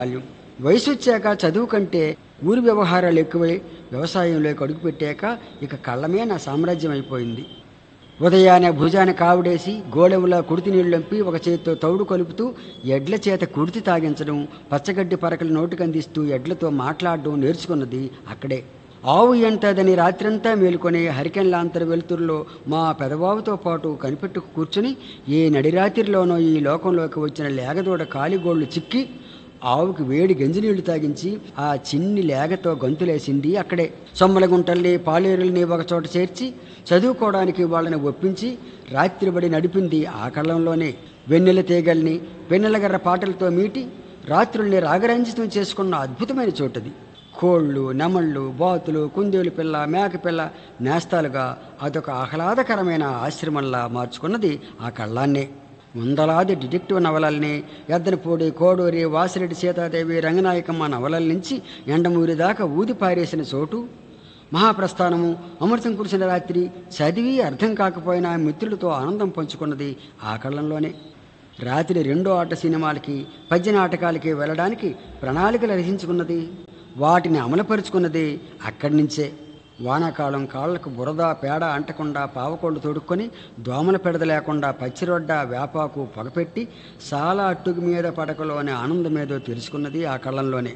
బాల్యం వయసు వచ్చాక చదువు కంటే ఊరి వ్యవహారాలు ఎక్కువై వ్యవసాయంలోకి అడుగుపెట్టాక ఇక కళ్ళమే నా సామ్రాజ్యం అయిపోయింది ఉదయాన్నే భుజాన కావుడేసి గోడెవులా కుడితి నీళ్లంపి ఒక చేత్తో తౌడు కలుపుతూ ఎడ్ల చేత కుడితి తాగించడం పచ్చగడ్డి పరకలు నోటికందిస్తూ ఎడ్లతో మాట్లాడడం నేర్చుకున్నది అక్కడే ఆవు ఎంతదని రాత్రంతా మేలుకొని హరికెన్లాంతర వెలుతురులో మా పెదబాబుతో పాటు కనిపెట్టుకు కూర్చుని ఏ నడిరాత్రిలోనో ఈ లోకంలోకి వచ్చిన లేగదూడ కాలిగోళ్లు చిక్కి ఆవుకి వేడి గంజినీళ్లు తాగించి ఆ చిన్ని లేగతో గొంతులేసింది అక్కడే సొమ్మల గుంటల్ని పాలేరుల్ని ఒకచోట చేర్చి చదువుకోవడానికి వాళ్ళని ఒప్పించి రాత్రిబడి నడిపింది ఆ కళ్ళంలోనే వెన్నెల తీగల్ని వెన్నెలగర్ర పాటలతో మీటి రాత్రుల్ని రాగరంజితం చేసుకున్న అద్భుతమైన చోటది కోళ్ళు నెమళ్ళు బాతులు కుందేలు పిల్ల మేక పిల్ల నేస్తాలుగా అదొక ఆహ్లాదకరమైన ఆశ్రమంలా మార్చుకున్నది ఆ కళ్ళాన్నే వందలాది డిటెక్టివ్ నవలల్ని ఎద్దనపూడి కోడూరి వాసిరెడ్డి సీతాదేవి రంగనాయకమ్మ నవలల నుంచి ఎండమూరి దాకా ఊది పారేసిన చోటు మహాప్రస్థానము అమృతం కురిసిన రాత్రి చదివి అర్థం కాకపోయినా మిత్రులతో ఆనందం పంచుకున్నది ఆ కళ్ళంలోనే రాత్రి రెండో ఆట సినిమాలకి పద్య నాటకాలకి వెళ్ళడానికి ప్రణాళికలు రచించుకున్నది వాటిని అమలుపరుచుకున్నది అక్కడి నుంచే వానాకాలం కాళ్లకు బురద పేడ అంటకుండా పావకోళ్ళు తొడుక్కొని దోమల పెడద లేకుండా పచ్చిరొడ్డ వేపాకు పొగపెట్టి చాలా అట్టుగు మీద పడకలోని ఆనందమేదో తెలుసుకున్నది ఆ కళ్ళంలోనే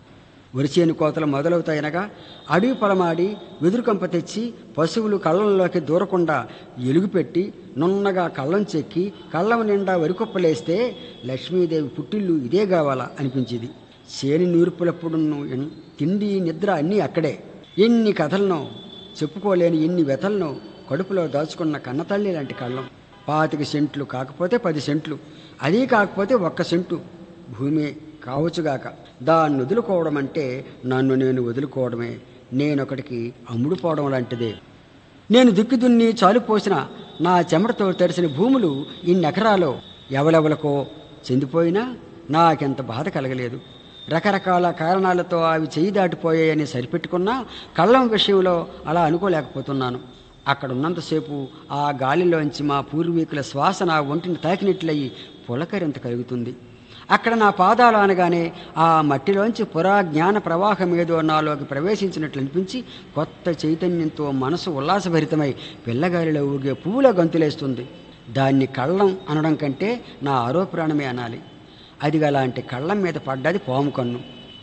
వరిచేను కోతలు మొదలవుతాయనగా అడవి పొలమాడి వెదురుకంప తెచ్చి పశువులు కళ్ళంలోకి దూరకుండా ఎలుగుపెట్టి నున్నగా కళ్ళం చెక్కి కళ్ళం నిండా వరికొప్పలేస్తే లక్ష్మీదేవి పుట్టిల్లు ఇదే కావాలా అనిపించేది చేని నూర్పులప్పుడును ఎన్- తిండి నిద్ర అన్నీ అక్కడే ఎన్ని కథలను చెప్పుకోలేని ఎన్ని వ్యథలను కడుపులో దాచుకున్న కన్నతల్లి లాంటి కళ్ళం పాతిక సెంట్లు కాకపోతే పది సెంట్లు అదీ కాకపోతే ఒక్క సెంటు భూమి కావచ్చుగాక దాన్ని వదులుకోవడం అంటే నన్ను నేను వదులుకోవడమే నేనొకటికి అమ్ముడుపోవడం లాంటిదే నేను దుక్కి దున్ని చాలు పోసిన నా చెమటతో తడిసిన భూములు ఇన్నెకరాలో ఎవలెవలకో చెందిపోయినా నాకెంత బాధ కలగలేదు రకరకాల కారణాలతో అవి చేయి దాటిపోయాయని సరిపెట్టుకున్నా కళ్ళం విషయంలో అలా అనుకోలేకపోతున్నాను అక్కడ ఉన్నంతసేపు ఆ గాలిలోంచి మా పూర్వీకుల శ్వాస నా ఒంటిని తాకినట్లయి పులకరింత కలుగుతుంది అక్కడ నా పాదాలు అనగానే ఆ మట్టిలోంచి పురా జ్ఞాన ప్రవాహం ఏదో నాలోకి ప్రవేశించినట్లు అనిపించి కొత్త చైతన్యంతో మనసు ఉల్లాసభరితమై పిల్లగాలిలో ఊగే పువ్వుల గంతులేస్తుంది దాన్ని కళ్ళం అనడం కంటే నా ఆరోప్రాణమే అనాలి అది అలాంటి కళ్ళం మీద పడ్డది పాము కన్ను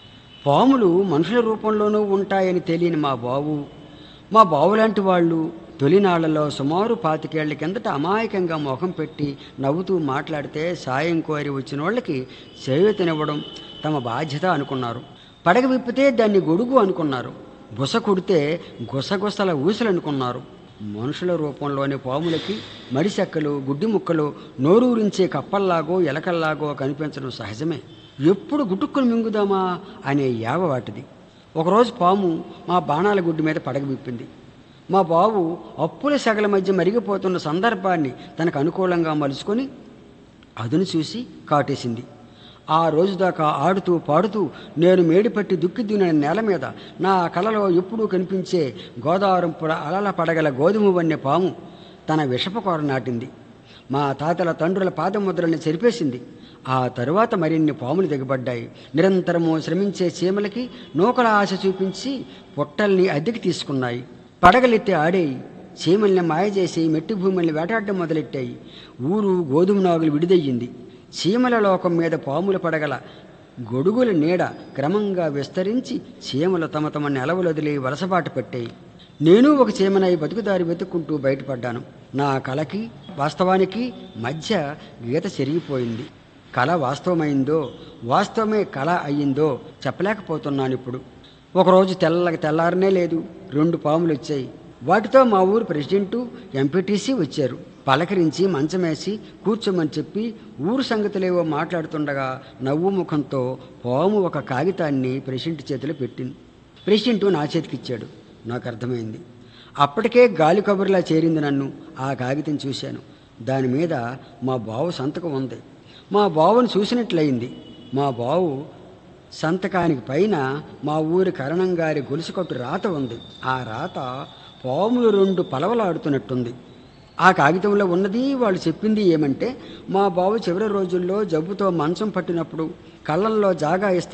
పాములు మనుషుల రూపంలోనూ ఉంటాయని తెలియని మా బావు మా బావులాంటి వాళ్ళు తొలినాళ్లలో సుమారు పాతికేళ్ల కిందట అమాయకంగా ముఖం పెట్టి నవ్వుతూ మాట్లాడితే సాయం కోరి వచ్చిన వాళ్ళకి చేయూతనివ్వడం తమ బాధ్యత అనుకున్నారు పడగ విప్పితే దాన్ని గొడుగు అనుకున్నారు బుస కొడితే గుసగుసల ఊసలు అనుకున్నారు మనుషుల రూపంలోని పాములకి మడిసెక్కలు గుడ్డి ముక్కలు నోరూరించే కప్పల్లాగో ఎలకల్లాగో కనిపించడం సహజమే ఎప్పుడు గుటుక్కుని మింగుదామా అనే యావ వాటిది ఒకరోజు పాము మా బాణాల గుడ్డి మీద పడగ విప్పింది మా బావు అప్పుల సెగల మధ్య మరిగిపోతున్న సందర్భాన్ని తనకు అనుకూలంగా మలుచుకొని అదును చూసి కాటేసింది ఆ రోజు దాకా ఆడుతూ పాడుతూ నేను మేడిపట్టి దుక్కి దున్నిన నేల మీద నా కళలో ఎప్పుడూ కనిపించే గోదావరం పుర అలల పడగల గోధుమ వన్నె పాము తన విషపకోర నాటింది మా తాతల తండ్రుల పాదముద్రల్ని చెరిపేసింది ఆ తరువాత మరిన్ని పాములు దిగబడ్డాయి నిరంతరము శ్రమించే చీమలకి నూకల ఆశ చూపించి పొట్టల్ని అద్దెకి తీసుకున్నాయి పడగలెత్తి ఆడేయి చీమల్ని మాయ చేసి మెట్టి భూముల్ని వేటాడడం మొదలెట్టాయి ఊరు గోధుమ నాగులు విడిదయ్యింది చీమల లోకం మీద పాముల పడగల గొడుగుల నీడ క్రమంగా విస్తరించి చీమలు తమ తమ నెలవులొదిలి వలసబాట పట్టాయి నేను ఒక చీమనై బతుకుదారి వెతుక్కుంటూ బయటపడ్డాను నా కళకి వాస్తవానికి మధ్య గీత చెరిగిపోయింది కళ వాస్తవమైందో వాస్తవమే కళ అయ్యిందో చెప్పలేకపోతున్నాను ఇప్పుడు ఒకరోజు తెల్లకి తెల్లారనే లేదు రెండు పాములు వచ్చాయి వాటితో మా ఊరు ప్రెసిడెంటు ఎంపీటీసీ వచ్చారు పలకరించి మంచమేసి కూర్చోమని చెప్పి ఊరు సంగతులేవో మాట్లాడుతుండగా నవ్వు ముఖంతో పాము ఒక కాగితాన్ని ప్రెసిడెంట్ చేతిలో పెట్టింది ప్రెసిడెంట్ నా చేతికిచ్చాడు నాకు అర్థమైంది అప్పటికే గాలి కబుర్లా చేరింది నన్ను ఆ కాగితం చూశాను దాని మీద మా బావు సంతకం ఉంది మా బావును చూసినట్లయింది మా బావు సంతకానికి పైన మా ఊరి కరణం గారి గొలుసుకట్టు రాత ఉంది ఆ రాత పాములు రెండు పలవలాడుతున్నట్టుంది ఆ కాగితంలో ఉన్నది వాళ్ళు చెప్పింది ఏమంటే మా బావు చివరి రోజుల్లో జబ్బుతో మంచం పట్టినప్పుడు కళ్ళల్లో జాగా ఇస్తాను